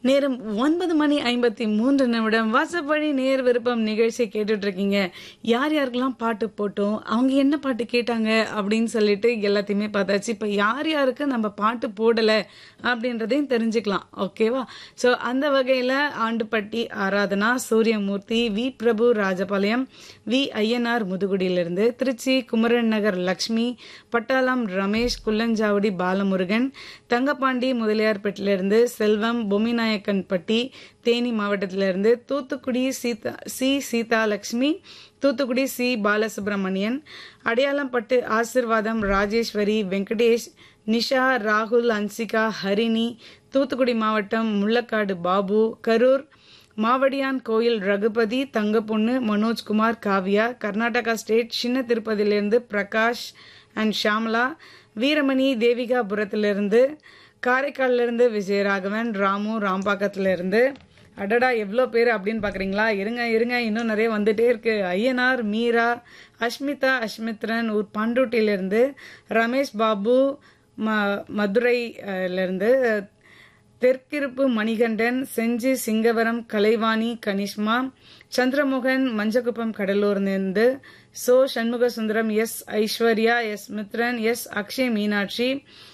நேரம் ஒன்பது மணி ஐம்பத்தி மூன்று நிமிடம் வாட்ஸ்அப் வழி நேர் விருப்பம் நிகழ்ச்சி கேட்டுட்டு இருக்கீங்க யார் யாருக்கெல்லாம் பாட்டு போட்டோம் அவங்க என்ன பாட்டு கேட்டாங்க அப்படின்னு சொல்லிட்டு எல்லாத்தையுமே பார்த்தாச்சு இப்போ யார் யாருக்கு நம்ம பாட்டு போடலை அப்படின்றதையும் தெரிஞ்சுக்கலாம் ஓகேவா ஸோ அந்த வகையில் ஆண்டுப்பட்டி ஆராதனா சூரியமூர்த்தி வி பிரபு ராஜபாளையம் வி ஐயனார் முதுகுடியிலிருந்து திருச்சி குமரன் நகர் லக்ஷ்மி பட்டாளம் ரமேஷ் குள்ளஞ்சாவடி பாலமுருகன் தங்கப்பாண்டி முதலியார்பேட்டிலிருந்து செல்வம் பொம்மிநாயக்கன்பட்டி தேனி மாவட்டத்திலிருந்து தூத்துக்குடி சீதா சி சீதாலட்சுமி தூத்துக்குடி சி பாலசுப்ரமணியன் அடையாளம்பட்டு ஆசிர்வாதம் ராஜேஸ்வரி வெங்கடேஷ் நிஷா ராகுல் அன்சிகா ஹரிணி தூத்துக்குடி மாவட்டம் முள்ளக்காடு பாபு கரூர் மாவடியான் கோயில் ரகுபதி தங்கப்பொண்ணு மனோஜ்குமார் காவ்யா கர்நாடகா ஸ்டேட் சின்ன திருப்பதியிலிருந்து பிரகாஷ் அண்ட் ஷாம்லா வீரமணி தேவிகாபுரத்திலிருந்து காரைக்காலிலிருந்து விஜயராகவன் ராமு ராம்பாக்கத்திலிருந்து அடடா எவ்வளோ பேர் அப்படின்னு பார்க்குறீங்களா இருங்க இருங்க இன்னும் நிறைய வந்துட்டே இருக்கு ஐயனார் மீரா அஷ்மிதா அஷ்மித்ரன் ஊர் பண்ருட்டியிலிருந்து ரமேஷ் பாபு ம மதுரையிலிருந்து தெற்கிருப்பு மணிகண்டன் செஞ்சி சிங்கவரம் கலைவாணி கனிஷ்மா சந்திரமோகன் மஞ்சக்குப்பம் கடலூர்லேருந்து so Shanmuga Sundaram S Aishwarya S Mithran S Akshay Meenakshi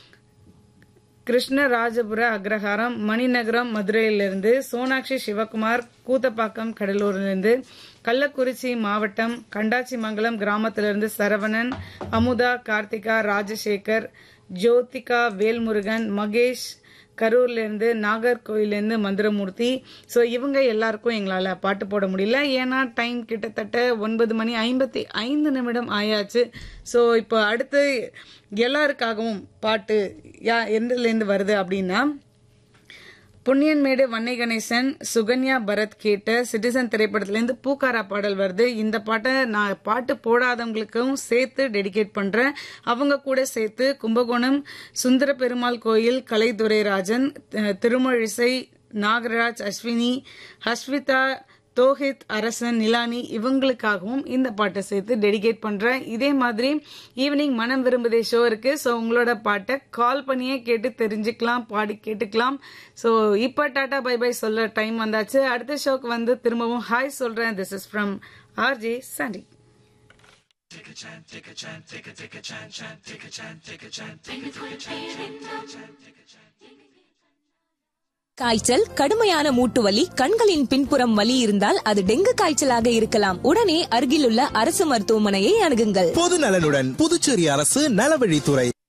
Krishnarajapura Agraharam Maninagaram மதுரையிலிருந்து சோனாட்சி சிவகுமார் கூத்தப்பாக்கம் கடலூரிலிருந்து கள்ளக்குறிச்சி மாவட்டம் கண்டாச்சிமங்கலம் கிராமத்திலிருந்து சரவணன் அமுதா கார்த்திகா ராஜசேகர் ஜோதிகா வேல்முருகன் மகேஷ் கரூர்லேருந்து நாகர்கோயிலேருந்து மந்திரமூர்த்தி ஸோ இவங்க எல்லாருக்கும் எங்களால் பாட்டு போட முடியல ஏன்னா டைம் கிட்டத்தட்ட ஒன்பது மணி ஐம்பத்தி ஐந்து நிமிடம் ஆயாச்சு ஸோ இப்போ அடுத்து எல்லாருக்காகவும் பாட்டு யா எந்தலேருந்து வருது அப்படின்னா புண்ணியன்மேடு வன்னை கணேசன் சுகன்யா பரத் கேட்ட சிட்டிசன் திரைப்படத்திலேருந்து பூக்காரா பாடல் வருது இந்த பாட்டை நான் பாட்டு போடாதவங்களுக்கும் சேர்த்து டெடிகேட் பண்றேன் அவங்க கூட சேர்த்து கும்பகோணம் சுந்தர பெருமாள் கோயில் கலைத்துறை ராஜன் திருமழிசை நாகராஜ் அஸ்வினி ஹஸ்விதா தோஹித் அரசன் நிலானி இவங்களுக்காகவும் இந்த பாட்டை சேர்த்து டெடிகேட் பண்றேன் இதே மாதிரி ஈவினிங் மனம் விரும்புதே ஷோ இருக்கு ஸோ உங்களோட பாட்டை கால் பண்ணியே கேட்டு தெரிஞ்சுக்கலாம் பாடி கேட்டுக்கலாம் ஸோ இப்போ டாடா பை பை சொல்ல டைம் வந்தாச்சு அடுத்த ஷோக்கு வந்து திரும்பவும் ஹாய் சொல்றேன் this is from RJ Sandy காய்ச்சல் கடுமையான மூட்டு வலி கண்களின் பின்புறம் வலி இருந்தால் அது டெங்கு காய்ச்சலாக இருக்கலாம் உடனே அருகிலுள்ள அரசு மருத்துவமனையை அணுகுங்கள் பொது நலனுடன் புதுச்சேரி அரசு நலவழித்துறை